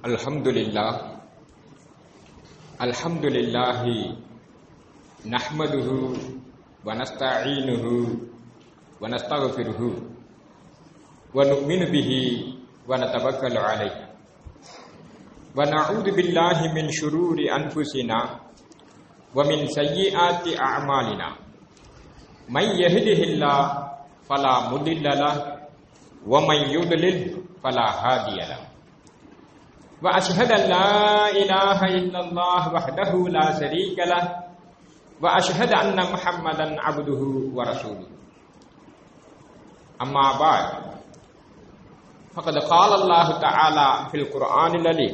الحمد لله الحمد لله نحمده ونستعينه ونستغفره ونؤمن به ونتوكل عليه ونعوذ بالله من شرور أنفسنا ومن سيئات أعمالنا من يهده الله فلا مضل له ومن يضلل فلا هادي له وأشهد أن لا إله إلا الله وحده لا شريك له وأشهد أن محمدا عبده ورسوله أما بعد فقد قال الله تعالى في القرآن العليم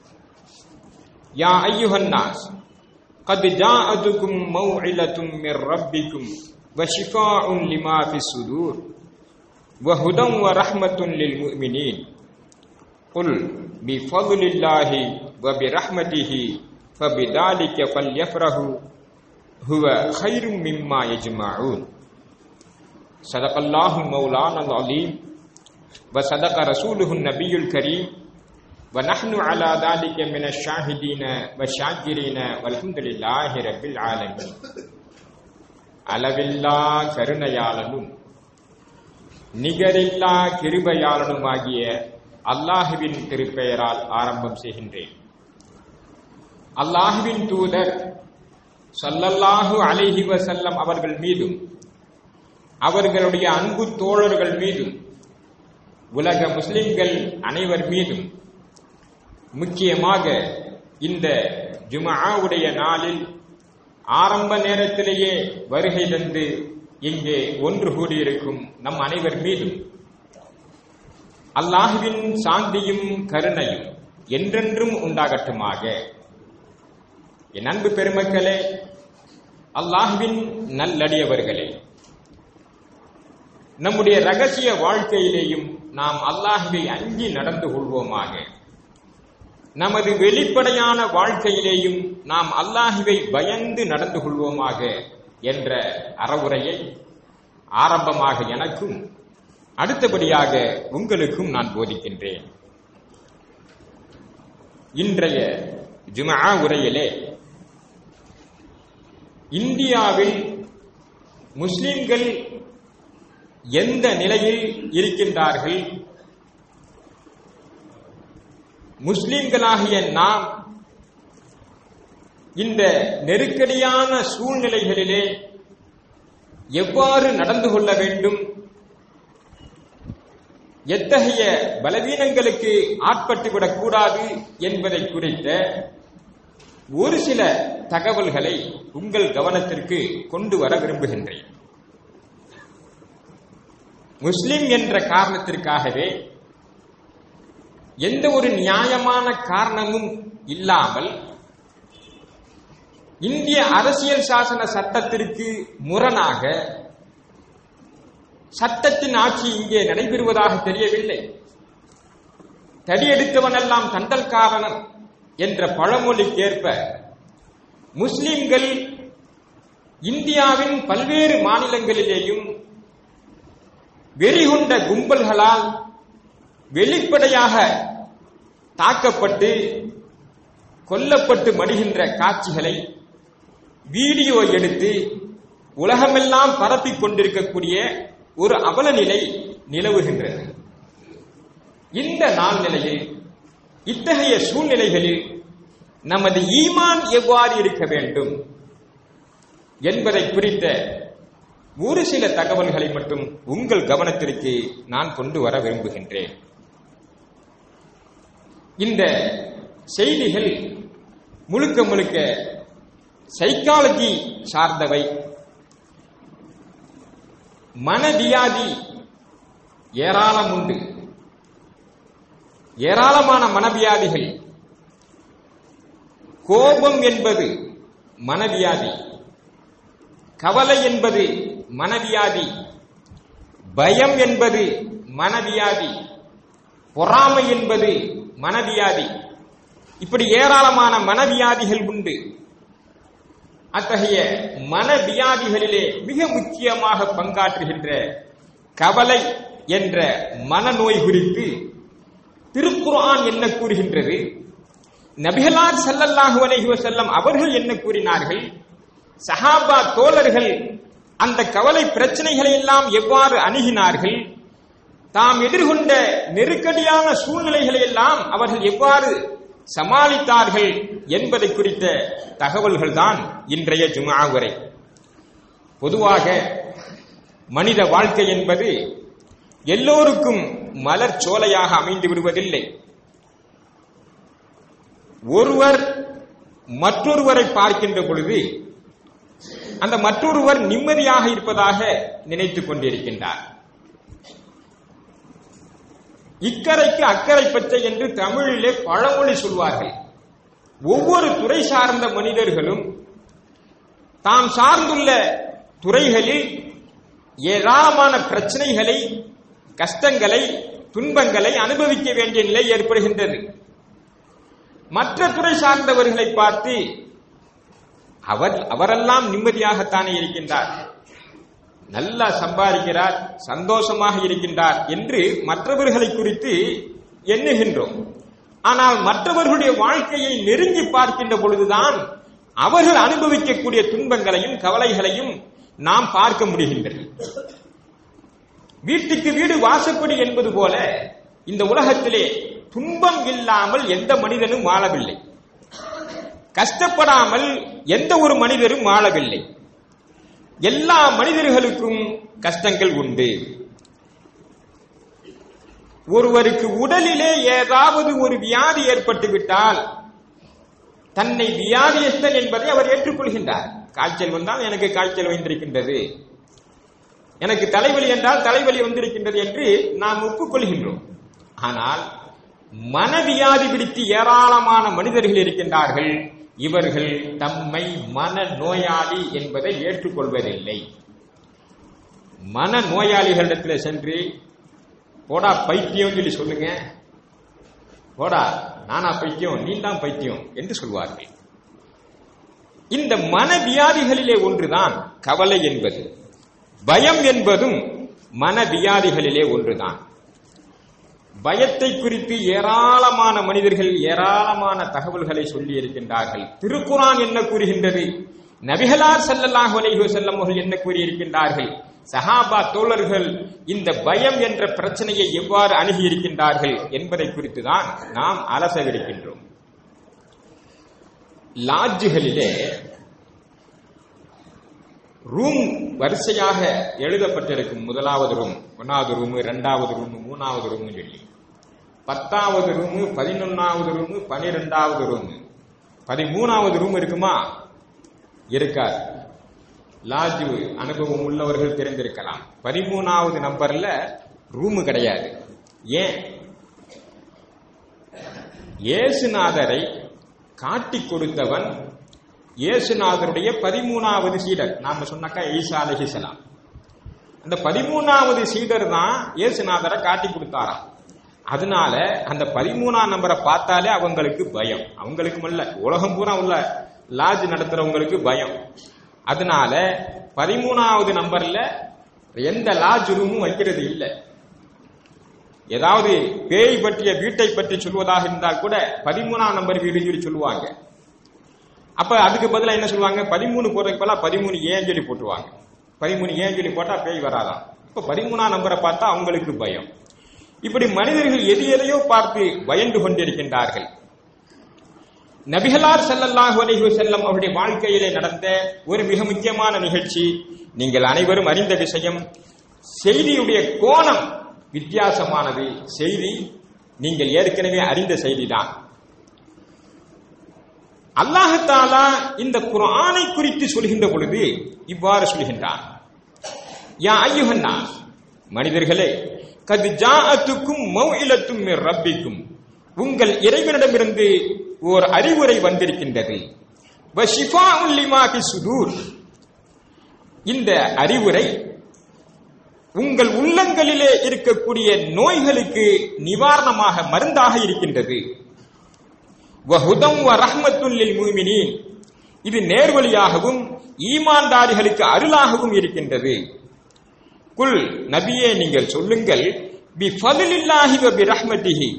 يا أيها الناس قد جاءتكم موعظة من ربكم وشفاء لما في الصدور وهدى ورحمة للمؤمنين قل بفضل الله وبرحمته فبذلك فليفرحوا هو خير مما يجمعون صدق الله مولانا العظيم وصدق رسوله النبي الكريم ونحن على ذلك من الشاهدين والشاكرين والحمد لله رب العالمين அளவில்லா கருணையாளனும் நிகரில்லா கிருபையாளனுமாகிய அல்லாஹுவின் திருப்பெயரால் ஆரம்பம் செய்கின்றேன் அல்லாஹுவின் தூதர் சல்லல்லாஹு அலைஹி வசல்லம் அவர்கள் மீதும் அவர்களுடைய அன்பு தோழர்கள் மீதும் உலக முஸ்லிம்கள் அனைவர் மீதும் முக்கியமாக இந்த ஜுமாவுடைய நாளில் ஆரம்ப நேரத்திலேயே வருகை தந்து இங்கே ஒன்று கூடியிருக்கும் நம் அனைவர் மீதும் அல்லாஹுவின் சாந்தியும் கருணையும் என்றென்றும் உண்டாகட்டுமாக என் அன்பு பெருமக்களே அல்லாஹுவின் நல்லடியவர்களே நம்முடைய ரகசிய வாழ்க்கையிலேயும் நாம் அல்லாஹுவை அஞ்சி நடந்து கொள்வோமாக நமது வெளிப்படையான வாழ்க்கையிலேயும் நாம் அல்லாஹுவை பயந்து நடந்து கொள்வோமாக என்ற அறவுரையை ஆரம்பமாக எனக்கும் அடுத்தபடியாக உங்களுக்கும் நான் போதிக்கின்றேன் இன்றைய ஜுமா உரையிலே இந்தியாவில் முஸ்லிம்கள் எந்த நிலையில் இருக்கின்றார்கள் முஸ்லிம்களாகிய நாம் இந்த நெருக்கடியான சூழ்நிலைகளிலே எவ்வாறு நடந்து கொள்ள வேண்டும் எத்தகைய பலவீனங்களுக்கு ஆட்பட்டுவிடக் கூடாது என்பதை குறித்த ஒரு சில தகவல்களை உங்கள் கவனத்திற்கு கொண்டு வர விரும்புகின்றேன் முஸ்லிம் என்ற காரணத்திற்காகவே எந்த ஒரு நியாயமான காரணமும் இல்லாமல் இந்திய அரசியல் சாசன சட்டத்திற்கு முரணாக சட்டத்தின் ஆட்சி இங்கே நடைபெறுவதாக தெரியவில்லை தடியெடுத்தவனெல்லாம் தண்டல்காரனன் என்ற பழமொழிக்கேற்ப முஸ்லிம்கள் இந்தியாவின் பல்வேறு மாநிலங்களிலேயும் வெறிகொண்ட கும்பல்களால் வெளிப்படையாக தாக்கப்பட்டு கொல்லப்பட்டு மடிகின்ற காட்சிகளை வீடியோ எடுத்து உலகமெல்லாம் பரப்பிக் கொண்டிருக்கக்கூடிய ஒரு அவல நிலை நிலவுகின்றது இந்த நாள் நிலையில் இத்தகைய சூழ்நிலைகளில் நமது ஈமான் எவ்வாறு இருக்க வேண்டும் என்பதை குறித்த ஒரு சில தகவல்களை மட்டும் உங்கள் கவனத்திற்கு நான் கொண்டு வர விரும்புகின்றேன் இந்த செய்திகள் முழுக்க முழுக்க சைக்காலஜி சார்ந்தவை மனவியாதி ஏராளம் உண்டு ஏராளமான மனவியாதிகள் கோபம் என்பது மனவியாதி கவலை என்பது மனவியாதி பயம் என்பது மனவியாதி பொறாமை என்பது மனவியாதி இப்படி ஏராளமான மனவியாதிகள் உண்டு அத்தகைய மனவியாதிகளிலே மிக முக்கியமாக பங்காற்றுகின்ற கவலை என்ற மனநோய் குறித்து திருக்குர்ஆன் என்ன கூறுகின்றது நபிகளார் ஸல்லல்லாஹு அலைஹி வஸல்லம் அவர்கள் என்ன கூறினார்கள் சஹாபா தோழர்கள் அந்த கவலை பிரச்சனைகளை எல்லாம் எவ்வாறு அணுகினார்கள் தாம் எதிர்கொண்ட நெருக்கடியான சூழ்நிலைகளை எல்லாம் அவர்கள் எவ்வாறு சமாளித்தார்கள் என்பதை குறித்த தகவல்கள் தான் இன்றைய ஜுமா உரை பொதுவாக மனித வாழ்க்கை என்பது எல்லோருக்கும் மலர் சோலையாக அமைந்து விடுவதில்லை ஒருவர் மற்றொருவரை பார்க்கின்ற பொழுது அந்த மற்றொருவர் நிம்மதியாக இருப்பதாக நினைத்துக் கொண்டிருக்கின்றார் இக்கரைக்கு அக்கறை பச்சை என்று தமிழிலே பழமொழி சொல்வார்கள் ஒவ்வொரு துறை சார்ந்த மனிதர்களும் தாம் சார்ந்துள்ள துறைகளில் ஏராளமான பிரச்சனைகளை கஷ்டங்களை துன்பங்களை அனுபவிக்க வேண்டிய நிலை ஏற்படுகின்றது மற்ற துறை சார்ந்தவர்களை பார்த்து அவர் அவரெல்லாம் நிம்மதியாகத்தானே இருக்கின்றார் நல்லா சம்பாதிக்கிறார் சந்தோஷமாக இருக்கின்றார் என்று மற்றவர்களை குறித்து எண்ணுகின்றோம் ஆனால் மற்றவர்களுடைய வாழ்க்கையை நெருங்கி பார்க்கின்ற பொழுதுதான் அவர்கள் அனுபவிக்கக்கூடிய துன்பங்களையும் கவலைகளையும் நாம் பார்க்க முடிகின்றது வீட்டுக்கு வீடு வாசப்படி என்பது போல இந்த உலகத்திலே துன்பம் இல்லாமல் எந்த மனிதனும் வாழவில்லை கஷ்டப்படாமல் எந்த ஒரு மனிதரும் வாழவில்லை எல்லா மனிதர்களுக்கும் கஷ்டங்கள் உண்டு ஒருவருக்கு உடலிலே ஏதாவது ஒரு வியாதி ஏற்பட்டு விட்டால் தன்னை வியாதியஸ்தன் என்பதை அவர் ஏற்றுக்கொள்கின்றார் காய்ச்சல் வந்தால் எனக்கு காய்ச்சல் வந்திருக்கின்றது எனக்கு தலைவலி என்றால் தலைவலி வந்திருக்கின்றது என்று நாம் ஒப்புக்கொள்கின்றோம் ஆனால் மனவியாதி பிடித்து ஏராளமான மனிதர்கள் இருக்கின்றார்கள் இவர்கள் தம்மை மன நோயாளி என்பதை ஏற்றுக்கொள்வதில்லை மன நோயாளிகளிடத்தில் சென்று போடா பைத்தியம் சொல்லி சொல்லுங்க போடா நானா பைத்தியம் நீ தான் பைத்தியம் என்று சொல்வார்கள் இந்த மனவியாதிகளிலே ஒன்றுதான் கவலை என்பது பயம் என்பதும் மனவியாதிகளிலே ஒன்றுதான் பயத்தை குறித்து ஏராளமான மனிதர்கள் ஏராளமான தகவல்களை சொல்லி இருக்கின்றார்கள் திருக்குரான் என்ன கூறுகின்றது நபிகளார் ஸல்லல்லாஹு அலைஹி வஸல்லம் அவர்கள் என்ன கூறியிருக்கின்றார்கள் சஹாபா தோழர்கள் இந்த பயம் என்ற பிரச்சனையை எவ்வாறு அணுகி இருக்கின்றார்கள் என்பதை குறித்து தான் நாம் அலசவிருக்கின்றோம் லாட்ஜுகளிலே ரூம் வரிசையாக எழுதப்பட்டிருக்கும் முதலாவது ரூம் ஒன்னாவது ரூம் இரண்டாவது ரூம் மூணாவது ரூம் சொல்லி பத்தாவது ரூமு பதினொன்னாவது ரூமு பனிரெண்டாவது ரூமு பதிமூணாவது ரூம் இருக்குமா இருக்காது லாட்ஜ் அனுபவம் உள்ளவர்கள் தெரிந்திருக்கலாம் பதிமூணாவது நம்பர்ல ரூமு கிடையாது ஏன் இயேசுநாதரை காட்டிக் கொடுத்தவன் இயேசுநாதருடைய பதிமூணாவது சீடர் நாம சொன்னாக்கா ஈசா அலஹிசலாம் அந்த பதிமூணாவது சீடர் தான் இயேசுநாதரை காட்டி கொடுத்தாராம் அதனால அந்த பதிமூணாம் நம்பரை பார்த்தாலே அவங்களுக்கு பயம் அவங்களுக்கு இல்ல உலகம் பூரா உள்ள லாட்ஜ் நடத்துறவங்களுக்கு பயம் அதனால பதிமூணாவது நம்பர்ல எந்த லாட்ஜ் ரூமும் வைக்கிறது இல்லை ஏதாவது பேய் பற்றிய வீட்டை பற்றி சொல்வதாக இருந்தால் கூட பதிமூணாம் நம்பர் வீடு சொல்லி சொல்லுவாங்க அப்ப அதுக்கு பதிலா என்ன சொல்லுவாங்க பதிமூணு போறதுக்கு பதிலா பதிமூணு ஏன் சொல்லி போட்டுருவாங்க பதிமூணு ஏன் சொல்லி போட்டா பேய் வராதாம் இப்ப பதிமூணாம் நம்பரை பார்த்தா அவங்களுக்கு பயம் இப்படி மனிதர்கள் எது எதையோ பார்த்து பயந்து கொண்டிருக்கின்றார்கள் நபிகளார் ஸல்லல்லாஹு அலைஹி வஸல்லம் அவருடைய வாழ்க்கையிலே நடந்த ஒரு மிக முக்கியமான நிகழ்ச்சி நீங்கள் அனைவரும் அறிந்த விஷயம் செய்தியுடைய கோணம் வித்தியாசமானது செய்தி நீங்கள் ஏற்கனவே அறிந்த செய்திதான் அல்லாஹு தாலா இந்த குர்ஆனை குறித்து சொல்கின்ற பொழுது இவ்வாறு சொல்கின்றான் யா ஐயுஹன்னா மனிதர்களே கது ஜாஅத்துக்கும் மௌஇலத்தும் மிர் ரப்பிக்கும் உங்கள் இறைவனிடமிருந்து ஓர் அறிவுரை வந்திருக்கின்றது வஷிஃபாஉல் லிமா ஃபி சுதூர் இந்த அறிவுரை உங்கள் உள்ளங்களிலே இருக்கக்கூடிய நோய்களுக்கு நிவாரணமாக மருந்தாக இருக்கின்றது வஹுதம் வ ரஹ்மத்துல் லில் முஃமினீன் இது நேர்வழியாகவும் ஈமான்தாரிகளுக்கு அருளாகவும் இருக்கின்றது குல் நபியே நீங்கள் சொல்லுங்கள் பி ஃபதுலில்லாஹி வ பி ரஹ்மத்திஹி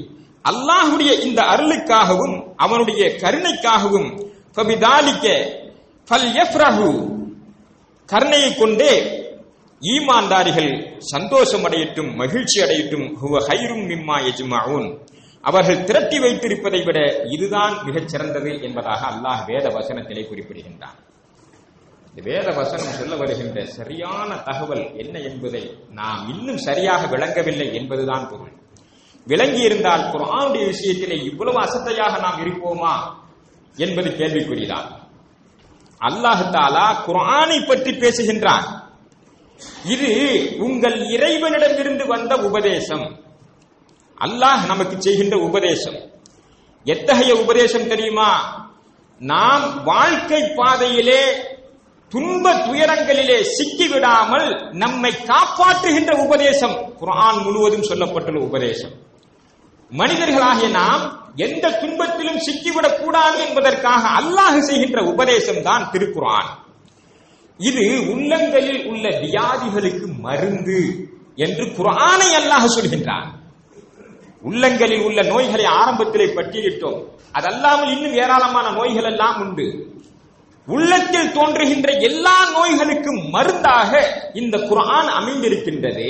அல்லாஹுடைய இந்த அருளுக்காகவும் அவனுடைய கருணைக்காகவும் ஃபபிதாலிக்க ஃபல்யஃப்ரஹு கருணையை கொண்டே ஈமான்தாரிகள் சந்தோஷம் அடையட்டும் மகிழ்ச்சி அடையட்டும் ஹுவ ஹைரும் மிம்மா யஜ்மஊன் அவர்கள் திரட்டி வைத்திருப்பதை விட இதுதான் மிகச் சிறந்தது என்பதாக அல்லாஹ் வேத வசனத்திலே குறிப்பிடுகின்றான் இந்த வேத வசனம் சொல்ல வருகின்ற சரியான தகவல் என்ன என்பதை நாம் இன்னும் சரியாக விளங்கவில்லை என்பதுதான் பொருள் விளங்கி இருந்தால் குர்ஆனுடைய விஷயத்திலே இவ்வளவு அசத்தையாக நாம் இருப்போமா என்பது கேள்விக்குறிதான் அல்லாஹ் தாலா குர்ஆனை பற்றி பேசுகின்றான் இது உங்கள் இறைவனிடமிருந்து வந்த உபதேசம் அல்லாஹ் நமக்கு செய்கின்ற உபதேசம் எத்தகைய உபதேசம் தெரியுமா நாம் வாழ்க்கை பாதையிலே துன்ப துயரங்களிலே சிக்கிவிடாமல் நம்மை காப்பாற்றுகின்ற உபதேசம் குர்ஆன் முழுவதும் சொல்லப்பட்டுள்ள உபதேசம் மனிதர்களாகிய நாம் எந்த துன்பத்திலும் சிக்கிவிடக் கூடாது என்பதற்காக அல்லாஹ் செய்கின்ற உபதேசம் தான் திருக்குர்ஆன் இது உள்ளங்களில் உள்ள வியாதிகளுக்கு மருந்து என்று குர்ஆனை அல்லாஹ் சொல்கின்றான் உள்ளங்களில் உள்ள நோய்களை ஆரம்பத்திலே பட்டியலிட்டோம் அதல்லாமல் இன்னும் ஏராளமான நோய்கள் எல்லாம் உண்டு உள்ளத்தில் தோன்றுகின்ற எல்லா நோய்களுக்கும் மருந்தாக இந்த குர்ஆன் அமைந்திருக்கின்றது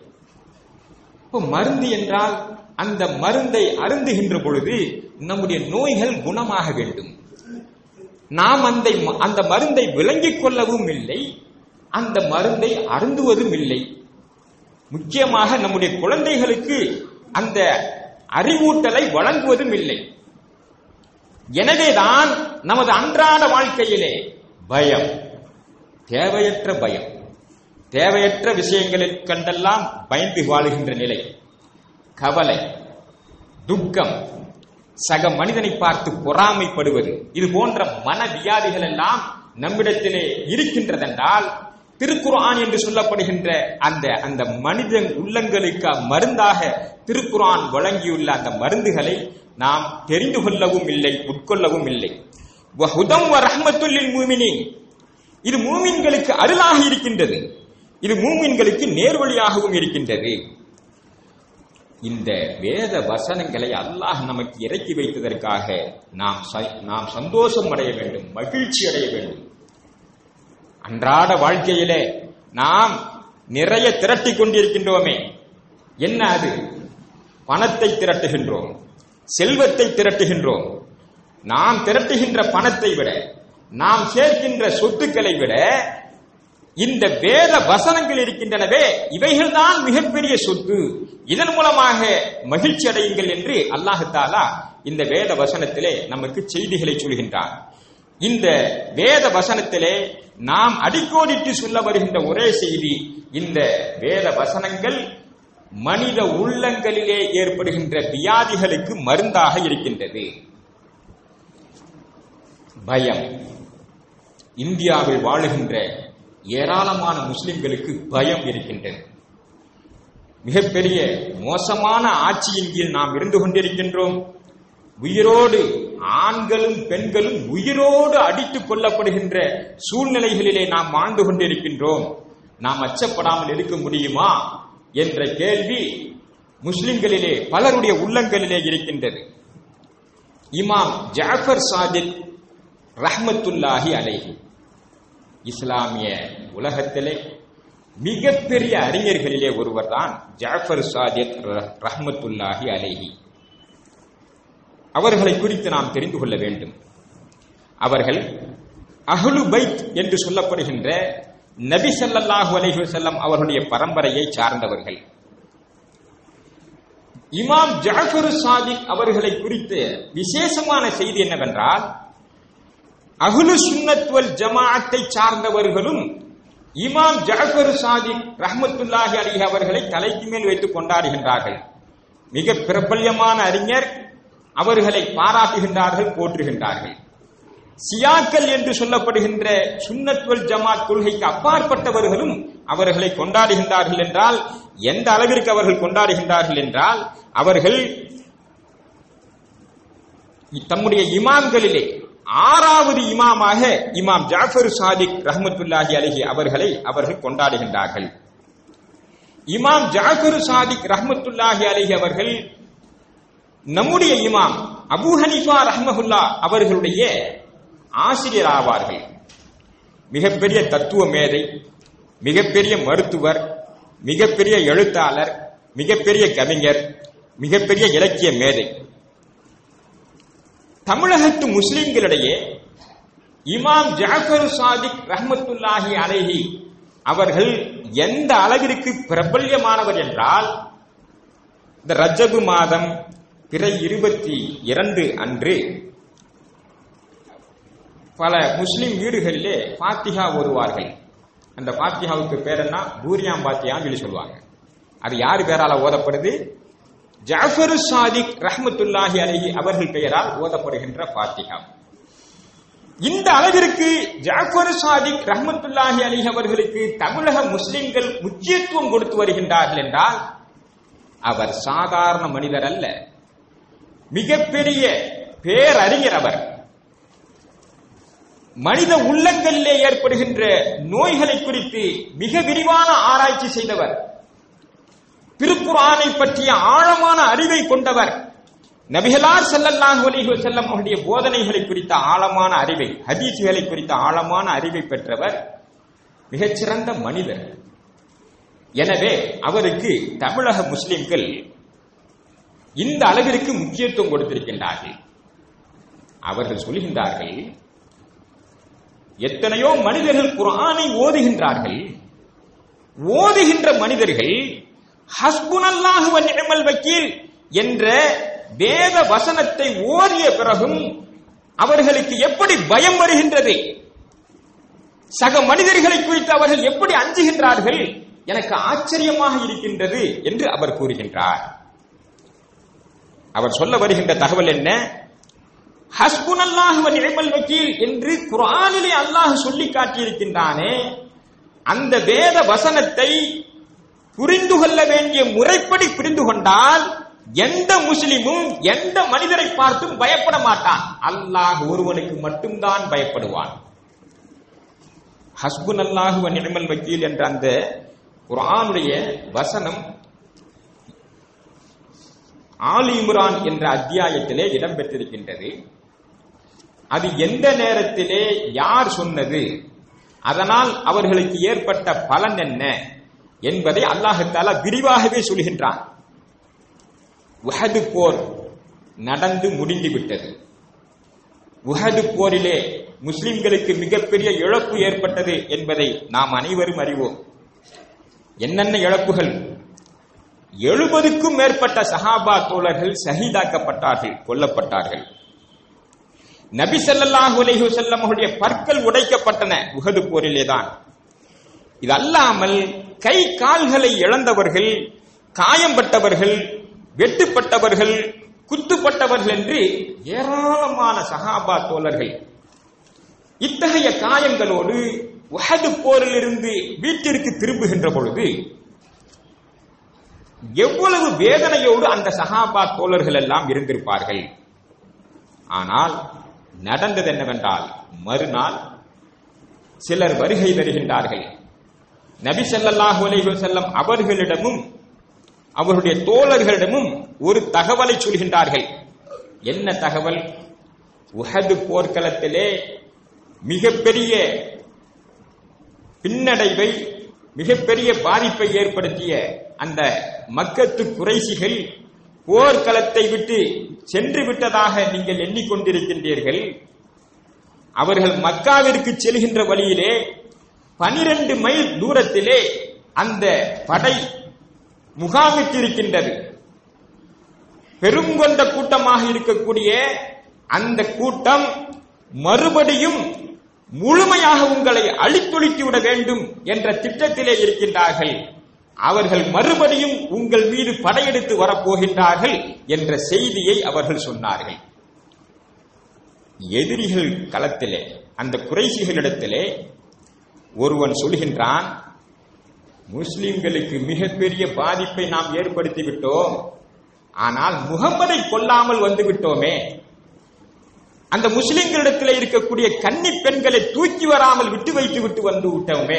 இப்போ மருந்து என்றால் அந்த மருந்தை அருந்துகின்ற பொழுது நம்முடைய நோய்கள் குணமாக வேண்டும் நாம் அந்த அந்த மருந்தை விளங்கிக் கொள்ளவும் இல்லை அந்த மருந்தை அருந்துவதும் இல்லை முக்கியமாக நம்முடைய குழந்தைகளுக்கு அந்த அறிவூட்டலை வழங்குவதும் இல்லை எனவேதான் நமது அன்றாட வாழ்க்கையிலே பயம் தேவையற்ற பயம் தேவையற்ற விஷயங்களில் கண்டெல்லாம் பயந்து வாழுகின்ற நிலை கவலை துக்கம் சக மனிதனை பார்த்து பொறாமைப்படுவது இது போன்ற மன வியாதிகள் எல்லாம் நம்மிடத்திலே இருக்கின்றதென்றால் திருக்குர்ஆன் என்று சொல்லப்படுகின்ற அந்த அந்த மனிதன் உள்ளங்களுக்கு மருந்தாக திருக்குர்ஆன் வழங்கியுள்ள அந்த மருந்துகளை நாம் தெரிந்து கொள்ளவும் இல்லை உட்கொள்ளவும் இல்லை வஹுதம் வ ரஹ்மத்துல்லில் மூமினின் இது மூமின்களுக்கு அருளாக இருக்கின்றது இது மூமின்களுக்கு நேர்வழியாகவும் இருக்கின்றது இந்த வேத வசனங்களை அல்லாஹ் நமக்கு இறக்கி வைத்ததற்காக நாம் ச- நாம் சந்தோஷம் அடைய வேண்டும் மகிழ்ச்சி அடைய வேண்டும் அன்றாட வாழ்க்கையிலே நாம் நிறைய திரட்டிக் கொண்டிருக்கின்றோமே என்ன அது பணத்தை திரட்டுகின்றோம் செல்வத்தை திரட்டுகின்றோம் நாம் திரட்டுகின்ற பணத்தை விட நாம் சேர்க்கின்ற சொத்துக்களை விட இந்த வேத வசனங்கள் இருக்கின்றனவே இவைகள்தான் மிகப்பெரிய சொத்து இதன் மூலமாக மகிழ்ச்சி அடையுங்கள் என்று அல்லாஹு தாலா இந்த வேத வசனத்திலே நமக்கு செய்திகளை சொல்கின்றார் இந்த வேத வசனத்திலே நாம் அடிக்கோடிட்டு சொல்ல வருகின்ற ஒரே செய்தி இந்த வேத வசனங்கள் மனித உள்ளங்களிலே ஏற்படுகின்ற வியாதிகளுக்கு மருந்தாக இருக்கின்றது பயம் இந்தியாவில் வாழுகின்ற ஏராளமான முஸ்லிம்களுக்கு பயம் இருக்கின்றது மிகப்பெரிய மோசமான ஆட்சியின் கீழ் நாம் இருந்து கொண்டிருக்கின்றோம் உயிரோடு ஆண்களும் பெண்களும் உயிரோடு அடித்துக் கொல்லப்படுகின்ற சூழ்நிலைகளிலே நாம் வாழ்ந்து கொண்டிருக்கின்றோம் நாம் அச்சப்படாமல் இருக்க முடியுமா என்ற கேள்வி முஸ்லிம்களிலே பலருடைய உள்ளங்களிலே இருக்கின்றது இமாம் ஜாஃபர் சாதிக் ரஹ்மத்துல்லாஹி அலைஹி இஸ்லாமிய உலகத்திலே மிகப்பெரிய அறிஞர்களிலே ஒருவர்தான் ஜாஃபர் சாதிக் ர- ரஹ்மத்துல்லாஹி அலைஹி அவர்களை குறித்து நாம் தெரிந்து கொள்ள வேண்டும் அவர்கள் அஹ்லு பைத் என்று சொல்லப்படுகின்ற நபி ஸல்லல்லாஹு அலைஹி வஸல்லம் அவர்களுடைய பரம்பரையை சார்ந்தவர்கள் இமாம் ஜாஃபர் சாதிக் அவர்களை குறித்து விசேஷமான செய்தி என்னவென்றால் அஹ்லு சுன்னத் வல் ஜமாஅத்தை சார்ந்தவர்களும் இமாம் ஜாஃபர் சாதிக் ரஹ்மத்துல்லாஹி அலைஹி அவர்களை தலைக்கு மேல் வைத்து கொண்டாடுகின்றார்கள் மிக பிரபல்யமான அறிஞர் அவர்களை பாராட்டுகின்றார்கள் போற்றுகின்றார்கள் சியாக்கள் என்று சொல்லப்படுகின்ற சுன்னத் வல் ஜமாத் கொள்கைக்கு அப்பாற்பட்டவர்களும் அவர்களை கொண்டாடுகின்றார்கள் என்றால் எந்த அளவிற்கு அவர்கள் கொண்டாடுகின்றார்கள் என்றால் அவர்கள் தம்முடைய இமாம்களிலே ஆறாவது இமாமாக இமாம் ஜாஃபர் சாதிக் ரஹ்மத்துல்லாஹி அலைஹி அவர்களை அவர்கள் கொண்டாடுகின்றார்கள் இமாம் ஜாஃபர் சாதிக் ரஹ்மத்துல்லாஹி அலைஹி அவர்கள் நம்முடைய இமாம் அபூ ஹனீஃபா ரஹ்மஹுல்லா அவர்களுடைய ஆசிரியர் ஆவார்கள் மிகப்பெரிய தத்துவ மேதை மிகப்பெரிய மருத்துவர் மிகப்பெரிய எழுத்தாளர் மிகப்பெரிய கவிஞர் மிகப்பெரிய இலக்கிய மேதை தமிழகத்து முஸ்லிம்களிடையே இமாம் ஜாஃபர் சாதிக் ரஹ்மத்துல்லாஹி அலைஹி அவர்கள் எந்த அளவிற்கு பிரபல்யமானவர் என்றால் இந்த ரஜபு மாதம் பிறை இருபத்தி இரண்டு அன்று பல முஸ்லிம் வீடுகளிலே பாத்திகா ஓதுவார்கள் அந்த பாத்தியாவுக்கு பேர் என்ன பூரியாம் பாத்தியான்னு சொல்லி சொல்லுவாங்க அது யார் பேரால ஓதப்படுது ஜாஃபரு சாதிக் ரஹ்மத்துல்லாஹி அலைஹி அவர்கள் பெயரால் ஓதப்படுகின்ற பாத்திகா இந்த அளவிற்கு ஜாஃபர் சாதிக் ரஹ்மத்துல்லாஹி அலிஹ் அவர்களுக்கு தமிழக முஸ்லிம்கள் முக்கியத்துவம் கொடுத்து வருகின்றார்கள் என்றால் அவர் சாதாரண மனிதர் அல்ல மிகப்பெரிய பேரறிஞர் அவர் மனித உள்ளங்களிலே ஏற்படுகின்ற நோய்களை குறித்து மிக விரிவான ஆராய்ச்சி செய்தவர் திருக்குறானை பற்றிய ஆழமான அறிவை கொண்டவர் நபிகளார் ஸல்லல்லாஹு அலைஹி வஸல்லம் அவருடைய போதனைகளை குறித்த ஆழமான அறிவை ஹதீஸ்களை குறித்த ஆழமான அறிவை பெற்றவர் மிகச்சிறந்த மனிதர் எனவே அவருக்கு தமிழக முஸ்லிம்கள் இந்த அளவிற்கு முக்கியத்துவம் கொடுத்திருக்கின்றார்கள் அவர்கள் சொல்கின்றார்கள் எத்தனையோ மனிதர்கள் குர்ஆனை ஓதுகின்றார்கள் ஓதுகின்ற மனிதர்கள் ஹஸ்புனல்லாஹு வ நிஅமல் வக்கீல் என்ற வேத வசனத்தை ஓதிய பிறகும் அவர்களுக்கு எப்படி பயம் வருகின்றது சக மனிதர்களை குறித்து அவர்கள் எப்படி அஞ்சுகின்றார்கள் எனக்கு ஆச்சரியமாக இருக்கின்றது என்று அவர் கூறுகின்றார் அவர் சொல்ல வருகின்ற தகவல் என்ன ஹஸ்புனல்லாஹு வ நிஅமல் வக்கீல் என்று குர்ஆனிலே அல்லாஹ் சொல்லி காட்டியிருக்கின்றானே அந்த வேத வசனத்தை புரிந்து கொள்ள வேண்டிய முறைப்படி புரிந்து கொண்டால் எந்த முஸ்லிமும் எந்த மனிதரை பார்த்தும் பயப்பட மாட்டான் அல்லாஹ் ஒருவனுக்கு மட்டும்தான் பயப்படுவான் ஹஸ்புன் அல்லாஹு வ நிஅமல் வக்கீல் என்ற அந்த குர்ஆனுடைய வசனம் ஆலி இம்ரான் என்ற அத்தியாயத்திலே இடம்பெற்றிருக்கின்றது அது எந்த நேரத்திலே யார் சொன்னது அதனால் அவர்களுக்கு ஏற்பட்ட பலன் என்ன என்பதை அல்லாஹத்தால விரிவாகவே சொல்கின்றான் உஹது போர் நடந்து முடிந்து விட்டது உஹது போரிலே முஸ்லிம்களுக்கு மிகப்பெரிய இழப்பு ஏற்பட்டது என்பதை நாம் அனைவரும் அறிவோம் என்னென்ன இழப்புகள் எழுபதுக்கும் மேற்பட்ட சஹாபா தோழர்கள் ஷஹீதாக்கப்பட்டார்கள் கொல்லப்பட்டார்கள் நபி ஸல்லல்லாஹு அலைஹி வஸல்லம் அவருடைய பற்கள் உடைக்கப்பட்டன உஹது போரிலே தான் இது அல்லாமல் கை கால்களை இழந்தவர்கள் காயம்பட்டவர்கள் வெட்டுப்பட்டவர்கள் குத்துப்பட்டவர்கள் என்று ஏராளமான சஹாபா தோழர்கள் இத்தகைய காயங்களோடு உஹது போரிலிருந்து வீட்டிற்கு திரும்புகின்ற பொழுது எவ்வளவு வேதனையோடு அந்த சஹாபா தோழர்கள் எல்லாம் இருந்திருப்பார்கள் ஆனால் நடந்தது என்னவென்றால் மறுநாள் சிலர் வருகை தருகின்றார்கள் நபி ஸல்லல்லாஹு அலைஹி வஸல்லம் அவர்களிடமும் அவருடைய தோழர்களிடமும் ஒரு தகவலை சொல்கின்றார்கள் என்ன தகவல் உஹது போர்க்களத்திலே மிகப்பெரிய பின்னடைவை மிகப்பெரிய பாதிப்பை ஏற்படுத்திய அந்த மக்கத்து குறைசிகள் போர்க்களத்தை விட்டு சென்று விட்டதாக நீங்கள் எண்ணிக்கொண்டிருக்கின்றீர்கள் அவர்கள் மக்காவிற்கு செல்கின்ற வழியிலே பனிரெண்டு மைல் தூரத்திலே அந்த படை முகாமிட்டிருக்கின்றது பெருங்கொண்ட கூட்டமாக இருக்கக்கூடிய அந்த கூட்டம் மறுபடியும் முழுமையாக உங்களை அழித்தொழித்து விட வேண்டும் என்ற திட்டத்திலே இருக்கின்றார்கள் அவர்கள் மறுபடியும் உங்கள் மீது படையெடுத்து வரப்போகின்றார்கள் என்ற செய்தியை அவர்கள் சொன்னார்கள் எதிரிகள் களத்திலே அந்த குறைசிகளிடத்திலே ஒருவன் சொல்கின்றான் முஸ்லிம்களுக்கு மிகப்பெரிய பாதிப்பை நாம் ஏற்படுத்தி விட்டோம் ஆனால் முகம்மதை கொல்லாமல் வந்து விட்டோமே அந்த முஸ்லிம்களிடத்தில் இருக்கக்கூடிய கன்னி பெண்களை தூக்கி வராமல் விட்டு வைத்து விட்டு வந்து விட்டோமே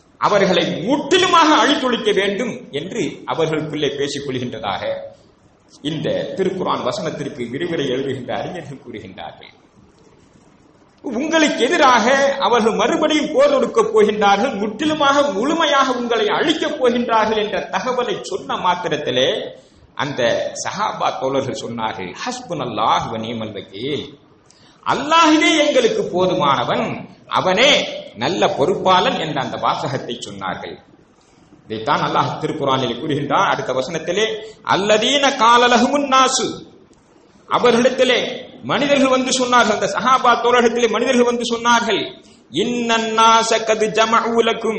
அவர்களை முற்றிலுமாக அழித்தொழிக்க வேண்டும் என்று அவர்களுக்குள்ளே பேசிக் கொள்கின்றதாக இந்த திருக்குரான் வசனத்திற்கு விரிவுரை எழுதுகின்ற அறிஞர்கள் கூறுகின்றார்கள் உங்களுக்கு எதிராக அவர்கள் மறுபடியும் போர் தொடுக்கப் போகின்றார்கள் முற்றிலுமாக முழுமையாக உங்களை அழிக்கப் போகின்றார்கள் என்ற தகவலை சொன்ன மாத்திரத்திலே அந்த சஹாபா தோழர்கள் சொன்னார்கள் ஹஸ்புன் அல்லாஹ் வனீமல் வக்கீல் அல்லாஹ்வே எங்களுக்கு போதுமானவன் அவனே நல்ல பொறுப்பாளன் என்ற அந்த வாசகத்தை சொன்னார்கள் இதைத்தான் அல்லாஹ் திருக்குறானில் கூறுகின்றான் அடுத்த வசனத்திலே அல்லதீன காலலகுமுன் நாசு அவர்களிடத்திலே மனிதர்கள் வந்து சொன்னார்கள் அந்த சஹாபா தோழகத்திலே மனிதர்கள் வந்து சொன்னார்கள் இன்னன்னாச கது ஜமஊலக்கும்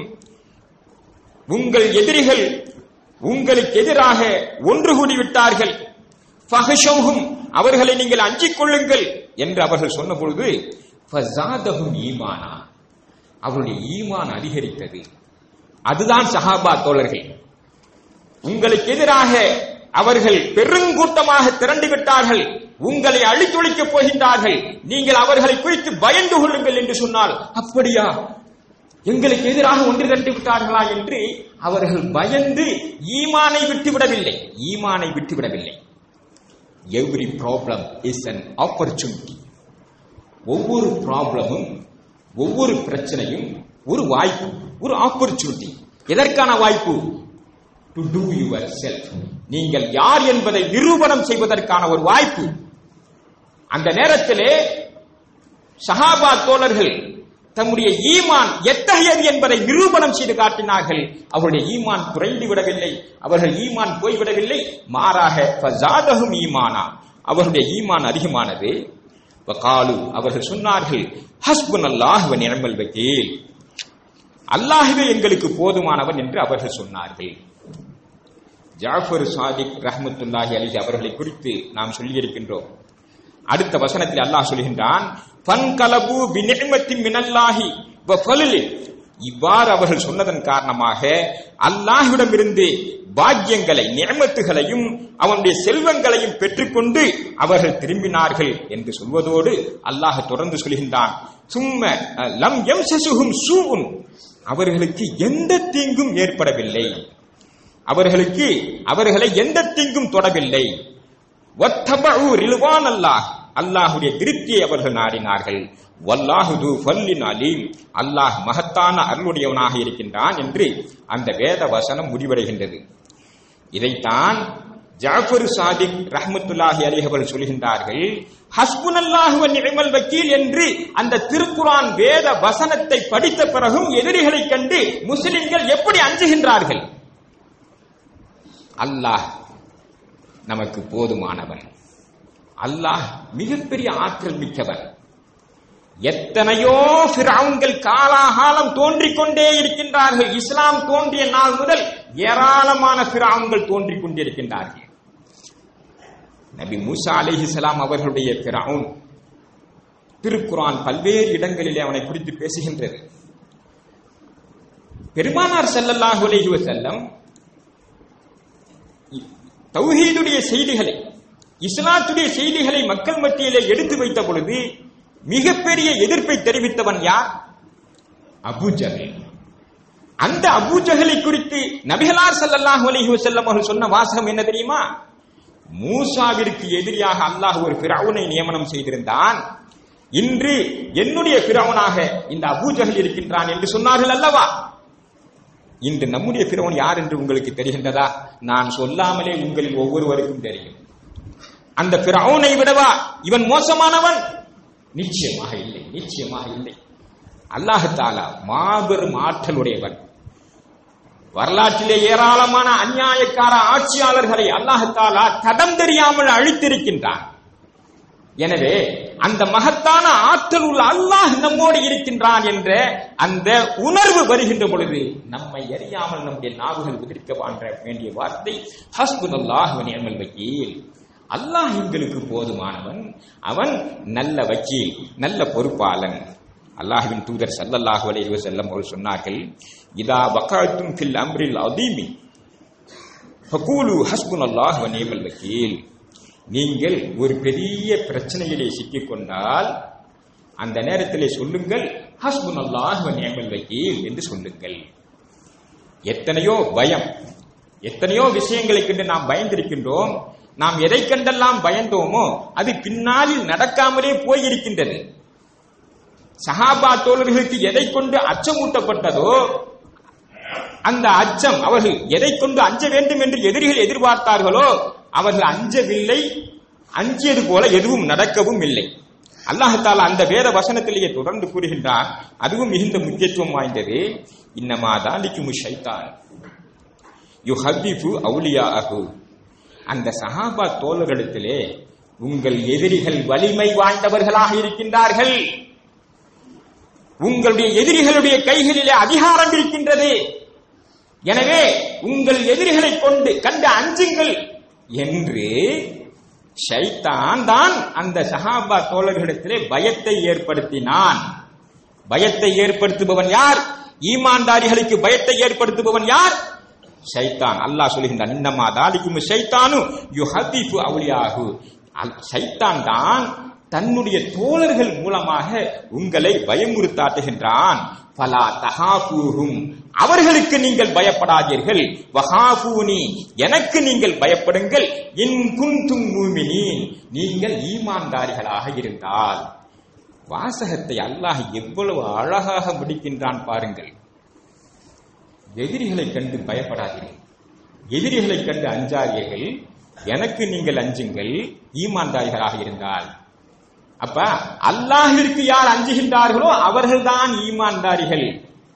உங்கள் எதிரிகள் உங்களுக்கு எதிராக ஒன்று கூடி விட்டார்கள் ஃபஹஷௌஹும் அவர்களை நீங்கள் அஞ்சிக் கொள்ளுங்கள் என்று அவர்கள் சொன்ன பொழுது ஃபஸாதஹும் ஈமானா அவருடைய ஈமான் அதிகரித்தது அதுதான் சஹாபா தோழர்கள் உங்களுக்கு எதிராக அவர்கள் பெருங்கூட்டமாக திரண்டு விட்டார்கள் உங்களை அழித்தொழிக்கப் போகின்றார்கள் நீங்கள் அவர்களை குறித்து பயந்து கொள்ளுங்கள் என்று சொன்னால் அப்படியா எங்களுக்கு எதிராக ஒன்று திரண்டு விட்டார்களா என்று அவர்கள் பயந்து ஈமானை விட்டுவிடவில்லை ஈமானை விட்டுவிடவில்லை every problem is an opportunity ஒவ்வொரு ப்ராப்ளமும் ஒவ்வொரு பிரச்சனையும் ஒரு வாய்ப்பு ஒரு ஆப்பர்ச்சுனிட்டி எதற்கான வாய்ப்பு டு டூ யுவர் செல்ஃப் நீங்கள் யார் என்பதை நிரூபணம் செய்வதற்கான ஒரு வாய்ப்பு அந்த நேரத்திலே சஹாபா தோழர்கள் தம்முடைய ஈமான் எத்தகையது என்பதை நிரூபணம் செய்து காட்டினார்கள் அவருடைய ஈமான் குறைந்து விடவில்லை அவர்கள் ஈமான் போய்விடவில்லை மாறாக ஃபஸாதஹும் ஈமானா அவருடைய ஈமான் அதிகமானது வகாலு அவர்கள் சொன்னார்கள் ஹஸ்புன் அல்லாஹ் நிரம்பல் வக்கீல் அல்லாஹுவே எங்களுக்கு போதுமானவன் என்று அவர்கள் சொன்னார்கள் ஜாஃபர் சாதிக் ரஹமத்துல்லாஹி அலிஹி அவர்களை குறித்து நாம் சொல்லியிருக்கின்றோம் அடுத்த வசனத்தில் அல்லாஹ் சொல்கின்றான் பன்கலபு பிநிமத்தி மினல்லாஹி வஃபலில் இவ்வாறு அவர்கள் சொன்னதன் காரணமாக அல்லாஹ்விடமிருந்து பாக்கியங்களை நியமத்துகளையும் அவனுடைய செல்வங்களையும் பெற்றுக்கொண்டு அவர்கள் திரும்பினார்கள் என்று சொல்வதோடு அல்லாஹ் தொடர்ந்து சொல்கின்றான் சும்ம லம் எம் சசுகும் சூவும் அவர்களுக்கு எந்த தீங்கும் ஏற்படவில்லை அவர்களுக்கு அவர்களை எந்த தீங்கும் தொடவில்லை வத்தபஉ ரில்வான் அல்லாஹ் அல்லாஹுடைய திருப்தியை அவர்கள் நாடினார்கள் வல்லாஹுது ஃபல்லின் அலீம் அல்லாஹ் மகத்தான அருளுடையவனாக இருக்கின்றான் என்று அந்த வேத வசனம் முடிவடைகின்றது இதைத்தான் ஜாஃபர் சாதிக் ரஹ்மத்துல்லாஹி அலைஹி அவர்கள் சொல்கின்றார்கள் ஹஸ்புனல்லாஹு வ நிஅமல் வக்கீல் என்று அந்த திருக்குரான் வேத வசனத்தை படித்த பிறகும் எதிரிகளை கண்டு முஸ்லிம்கள் எப்படி அஞ்சுகின்றார்கள் அல்லாஹ் நமக்கு போதுமானவன் அல்லாஹ் மிகப்பெரிய ஆற்றல் மிக்கவன் எத்தனையோ ஃபிரௌன்கள் காலாகாலம் தோன்றிக் கொண்டே இருக்கின்றார்கள் இஸ்லாம் தோன்றிய நாள் முதல் ஏராளமான ஃபிரௌன்கள் தோன்றிக் கொண்டிருக்கின்றார்கள் நபி மூசா அலைஹிஸ்ஸலாம் அவர்களுடைய ஃபிரௌன் திருக்குரான் பல்வேறு இடங்களிலே அவனை குறித்து பேசுகின்றது பெருமானார் ஸல்லல்லாஹு அலைஹி வஸல்லம் தௌஹீதுடைய செய்திகளை இஸ்லாத்துடைய செய்திகளை மக்கள் மத்தியிலே எடுத்து வைத்த பொழுது மிகப்பெரிய எதிர்ப்பை தெரிவித்தவன் யார் அபூஜஹல் அந்த அபூஜஹலை குறித்து நபிகளார் ஸல்லல்லாஹு அலைஹி வஸல்லம் அவர்கள் சொன்ன வாசகம் என்ன தெரியுமா மூசாவிற்கு எதிரியாக அல்லாஹ் ஒரு ஃபிரௌனை நியமனம் செய்திருந்தான் இன்று என்னுடைய ஃபிரௌனாக இந்த அபூஜஹல் இருக்கின்றான் என்று சொன்னார்கள் அல்லவா இன்று நம்முடைய பிறவன் யார் என்று உங்களுக்கு தெரிகின்றதா நான் சொல்லாமலே உங்களில் ஒவ்வொருவருக்கும் தெரியும் அந்த பிறவுனை விடவா இவன் மோசமானவன் நிச்சயமாக இல்லை நிச்சயமாக இல்லை அல்லாஹு தாலா மாபெரும் ஆற்றலுடையவன் வரலாற்றிலே ஏராளமான அநியாயக்கார ஆட்சியாளர்களை அல்லாஹு தாலா தடம் தெரியாமல் அழித்திருக்கின்றான் எனவே அந்த மகத்தான ஆற்றல் உள்ள அல்லாஹ் நம்மோடு இருக்கின்றான் என்ற அந்த உணர்வு வருகின்ற பொழுது நம்மை அறியாமல் நம்முடைய நாவுகள் உதிர்க்க வான்ற வேண்டிய வார்த்தை ஹஸ்புல்லாஹ் நியமல் வக்கீல் அல்லாஹ் எங்களுக்கு போதுமானவன் அவன் நல்ல வக்கீல் நல்ல பொறுப்பாளன் அல்லாஹ்வின் தூதர் சல்லல்லாஹு அலைஹி வஸல்லம் அவர்கள் சொன்னார்கள் இதா வகாத்தும் ஃபில் அம்ரில் அதீமி ஃபகூலு ஹஸ்புனல்லாஹ் வ நியமல் வக்கீல் நீங்கள் ஒரு பெரிய பிரச்சனையிலே சிக்கிக்கொண்டால் அந்த நேரத்திலே சொல்லுங்கள் ஹஸ்புன் அல்லாஹ் நியமல் வக்கீல் என்று சொல்லுங்கள் எத்தனையோ பயம் எத்தனையோ விஷயங்களை கண்டு நாம் பயந்திருக்கின்றோம் நாம் எதை கண்டெல்லாம் பயந்தோமோ அது பின்னாளில் நடக்காமலே போயிருக்கின்றது சஹாபா தோழர்களுக்கு எதை கொண்டு அச்சமூட்டப்பட்டதோ அந்த அச்சம் அவர்கள் எதை கொண்டு அஞ்ச வேண்டும் என்று எதிரிகள் எதிர்பார்த்தார்களோ அவர்கள் அஞ்சவில்லை அஞ்சியது போல எதுவும் நடக்கவும் இல்லை அல்லாஹால அந்த வேத வசனத்திலேயே தொடர்ந்து கூறுகின்றான் அதுவும் மிகுந்த முக்கியத்துவம் வாய்ந்தது இன்னமா தாலிக்கும் ஷைத்தான் யு ஹபிஃபு அவுலியா அஹு அந்த சஹாபா தோழர்களிடத்திலே உங்கள் எதிரிகள் வலிமை வாய்ந்தவர்களாக இருக்கின்றார்கள் உங்களுடைய எதிரிகளுடைய கைகளிலே அதிகாரம் இருக்கின்றது எனவே உங்கள் எதிரிகளை கொண்டு கண்டு அஞ்சுங்கள் என்று ஷைத்தான் தான் அந்த சஹாபா தோழர்களிடத்திலே பயத்தை ஏற்படுத்தினான் பயத்தை ஏற்படுத்துபவன் யார் ஈமான்தாரிகளுக்கு பயத்தை ஏற்படுத்துபவன் யார் ஷைத்தான் அல்லாஹ் சொல்லுகின்றான் இன்னமா தாலிக்கும் ஷைத்தானு யுஹதிஃபு அவுலியாகு ஷைத்தான் தான் தன்னுடைய தோழர்கள் மூலமாக உங்களை பயமுறுத்தாட்டுகின்றான் பலா தகாபூகும் அவர்களுக்கு நீங்கள் பயப்படாதீர்கள் வஹாபூனி எனக்கு நீங்கள் பயப்படுங்கள் இன் குந்தும் மூமினீன் நீங்கள் ஈமான்தாரிகளாக இருந்தால் வாசகத்தை அல்லாஹ் எவ்வளவு அழகாக முடிக்கின்றான் பாருங்கள் எதிரிகளை கண்டு பயப்படாதீர்கள் எதிரிகளை கண்டு அஞ்சாதீர்கள் எனக்கு நீங்கள் அஞ்சுங்கள் ஈமான்தாரிகளாக இருந்தால் அப்ப அல்லாஹிற்கு யார் அஞ்சுகின்றார்களோ அவர்கள்தான் ஈமான்தாரிகள்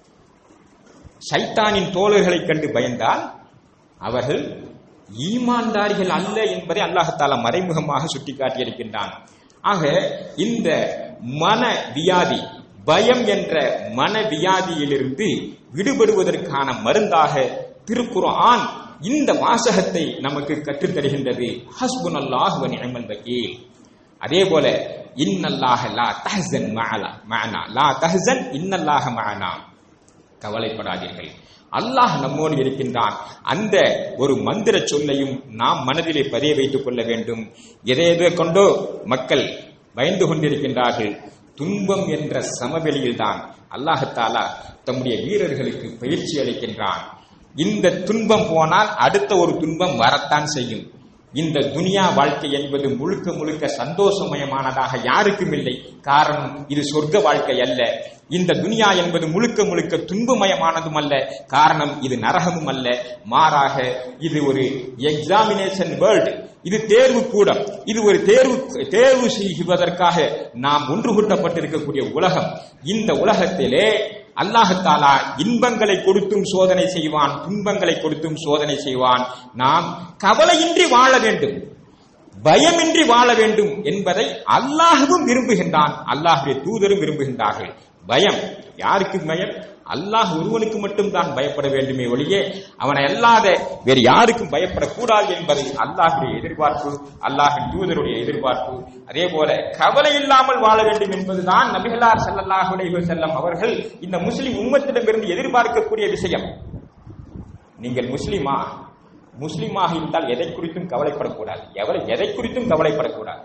சைத்தானின் தோழர்களை கண்டு பயந்தால் அவர்கள் ஈமான்தாரிகள் அல்ல என்பதை அல்லாஹால மறைமுகமாக சுட்டிக்காட்டியிருக்கின்றான் ஆக இந்த மன வியாதி பயம் என்ற மன வியாதியிலிருந்து விடுபடுவதற்கான மருந்தாக திருக்குர்ஆன் இந்த வாசகத்தை நமக்கு கற்றுத்தருகின்றது ஹஸ்புன் அல்லாஹ் நிஅமல் வக்கீல் அதே போல இன்னல்லாஹ லா தஹ்சன் மஅலா மஅனா லா தஹ்சன் இன்னல்லாஹ மஅனா கவலைப்படாதீர்கள் அல்லாஹ் நம்மோடு இருக்கின்றான் அந்த ஒரு மந்திர சொல்லையும் நாம் மனதிலே பதிய வைத்துக் கொள்ள வேண்டும் எதை எதை கொண்டோ மக்கள் பயந்து கொண்டிருக்கின்றார்கள் துன்பம் என்ற சமவெளியில்தான் அல்லாஹத்தாலா தம்முடைய வீரர்களுக்கு பயிற்சி அளிக்கின்றான் இந்த துன்பம் போனால் அடுத்த ஒரு துன்பம் வரத்தான் செய்யும் இந்த துனியா வாழ்க்கை என்பது முழுக்க முழுக்க சந்தோஷமயமானதாக யாருக்கும் இல்லை காரணம் இது சொர்க்க வாழ்க்கை அல்ல இந்த துனியா என்பது முழுக்க முழுக்க துன்பமயமானதும் அல்ல காரணம் இது நரகமும் அல்ல மாறாக இது ஒரு எக்ஸாமினேஷன் வேர்ல்டு இது தேர்வு கூடம் இது ஒரு தேர்வு தேர்வு செய்வதற்காக நாம் ஒன்று கூட்டப்பட்டிருக்கக்கூடிய உலகம் இந்த உலகத்திலே அல்லாஹத்தாலா இன்பங்களை கொடுத்தும் சோதனை செய்வான் துன்பங்களை கொடுத்தும் சோதனை செய்வான் நாம் கவலையின்றி வாழ வேண்டும் பயமின்றி வாழ வேண்டும் என்பதை அல்லாஹுவும் விரும்புகின்றான் அல்லாஹுடைய தூதரும் விரும்புகின்றார்கள் பயம் யாருக்கு பயம் அல்லாஹ் ஒருவனுக்கு மட்டும் தான் பயப்பட வேண்டுமே ஒழிய அவனை அல்லாத வேறு யாருக்கும் பயப்படக்கூடாது என்பதை அல்லாஹுடைய எதிர்பார்ப்பு அல்லாஹின் தூதருடைய எதிர்பார்ப்பு அதே போல கவலை இல்லாமல் வாழ வேண்டும் என்பதுதான் நபிகளார் ஸல்லல்லாஹு அலைஹி வஸல்லம் அவர்கள் இந்த முஸ்லிம் உம்மத்திடமிருந்து எதிர்பார்க்கக்கூடிய விஷயம் நீங்கள் முஸ்லிமா முஸ்லிமாக இருந்தால் எதை குறித்தும் கவலைப்படக்கூடாது எவரை எதை குறித்தும் கவலைப்படக்கூடாது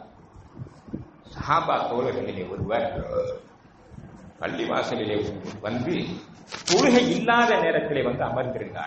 சஹாபா தோழர்களிலே ஒருவர் பள்ளிவாசலிலே வந்து தொழுகை இல்லாத நேரத்திலே வந்து அமர்ந்திருந்தார்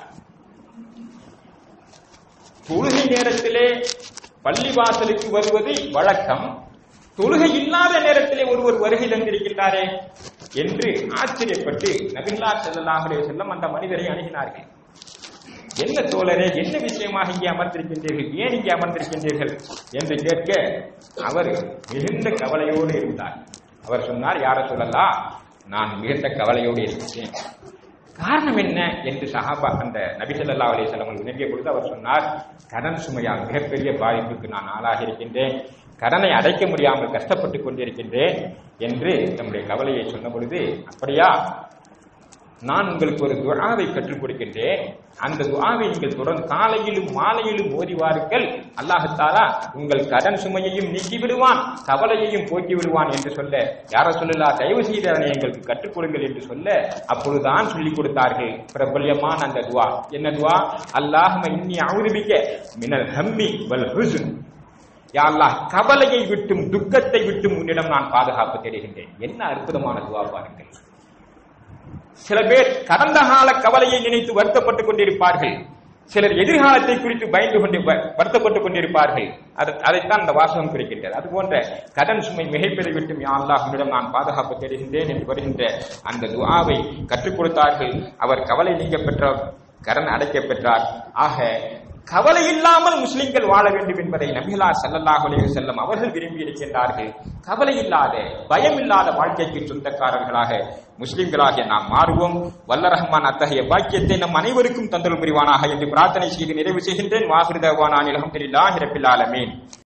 தொழுகை நேரத்திலே பள்ளிவாசலுக்கு வருவது வழக்கம் தொழுகை இல்லாத நேரத்திலே ஒருவர் வருகை தந்திருக்கின்றாரே என்று ஆச்சரியப்பட்டு நபில்லா செல்லலாமலே செல்லம் அந்த மனிதரை அணுகினார்கள் என்ன தோழரே என்ன விஷயமாக இங்கே அமர்ந்திருக்கின்றீர்கள் ஏன் இங்கே அமர்ந்திருக்கின்றீர்கள் என்று கேட்க அவர் மிகுந்த கவலையோடு இருந்தார் அவர் சொன்னார் யார சொல்லலாம் நான் மிகுந்த கவலையோடு இருக்கிறேன் காரணம் என்ன என்று சஹாபா அந்த நபிசல்லா அலிசல்லம் வினவிய பொழுது அவர் சொன்னார் கடன் சுமையால் மிகப்பெரிய பாதிப்புக்கு நான் ஆளாகி இருக்கின்றேன் கடனை அடைக்க முடியாமல் கஷ்டப்பட்டு கொண்டிருக்கின்றேன் என்று நம்முடைய கவலையை சொன்ன பொழுது அப்படியா நான் உங்களுக்கு ஒரு துஆவை கற்றுக் கொடுக்கின்றேன் அந்த துஆவை நீங்கள் தொடர்ந்து காலையிலும் மாலையிலும் ஓதி வாருங்கள் அல்லாஹத்தாலா உங்கள் கடன் சுமையையும் நீக்கி விடுவான் கவலையையும் போக்கி விடுவான் என்று சொல்ல யார சொல்லலா தயவு செய்து அதனை எங்களுக்கு கற்றுக் கொடுங்கள் என்று சொல்ல அப்பொழுதுதான் சொல்லிக் கொடுத்தார்கள் பிரபல்யமான அந்த துவா என்ன துவா அல்லாஹ்ம இன்னி அவுதுபிக்க மினல் ஹம்மி வல் ஹுஸ்ன் யா அல்லாஹ் கவலையை விட்டும் துக்கத்தை விட்டும் உன்னிடம் நான் பாதுகாப்பு தேடுகின்றேன் என்ன அற்புதமான துவா பாருங்கள் சில பேர் கடந்த கால கவலையை நினைத்து வருத்தப்பட்டுக் கொண்டிருப்பார்கள் சிலர் எதிர்காலத்தை குறித்து பயந்து கொண்டு வ- வருத்தப்பட்டுக் கொண்டிருப்பார்கள் அது அதைத்தான் அந்த வாசகம் குறிக்கின்றது அது போன்ற கடன் சுமை மிகைப்பதை விட்டும் யா அல்லாஹ் உன்னிடம் நான் பாதுகாப்பு தேடுகின்றேன் என்று வருகின்ற அந்த துஆவை கற்றுக் கொடுத்தார்கள் அவர் கவலை நீங்க பெற்றார் கடன் அடைக்க பெற்றார் ஆக கவலை இல்லாமல் முஸ்லிம்கள் வாழ வேண்டும் என்பதை நபிகளார் ஸல்லல்லாஹு அலைஹி வஸல்லம் அவர்கள் விரும்பி இருக்கின்றார்கள் கவலை இல்லாத பயம் இல்லாத வாழ்க்கைக்கு சொந்தக்காரர்களாக முஸ்லிம்களாகிய நாம் மாறுவோம் வல்ல ரஹ்மான் அத்தகைய பாக்கியத்தை நம் அனைவருக்கும் தந்தல் புரிவானாக என்று பிரார்த்தனை செய்து நிறைவு செய்கின்றேன் வாகிருதவானான் அல்ஹம்துலில்லாஹி ரப்பில் ஆலமீன்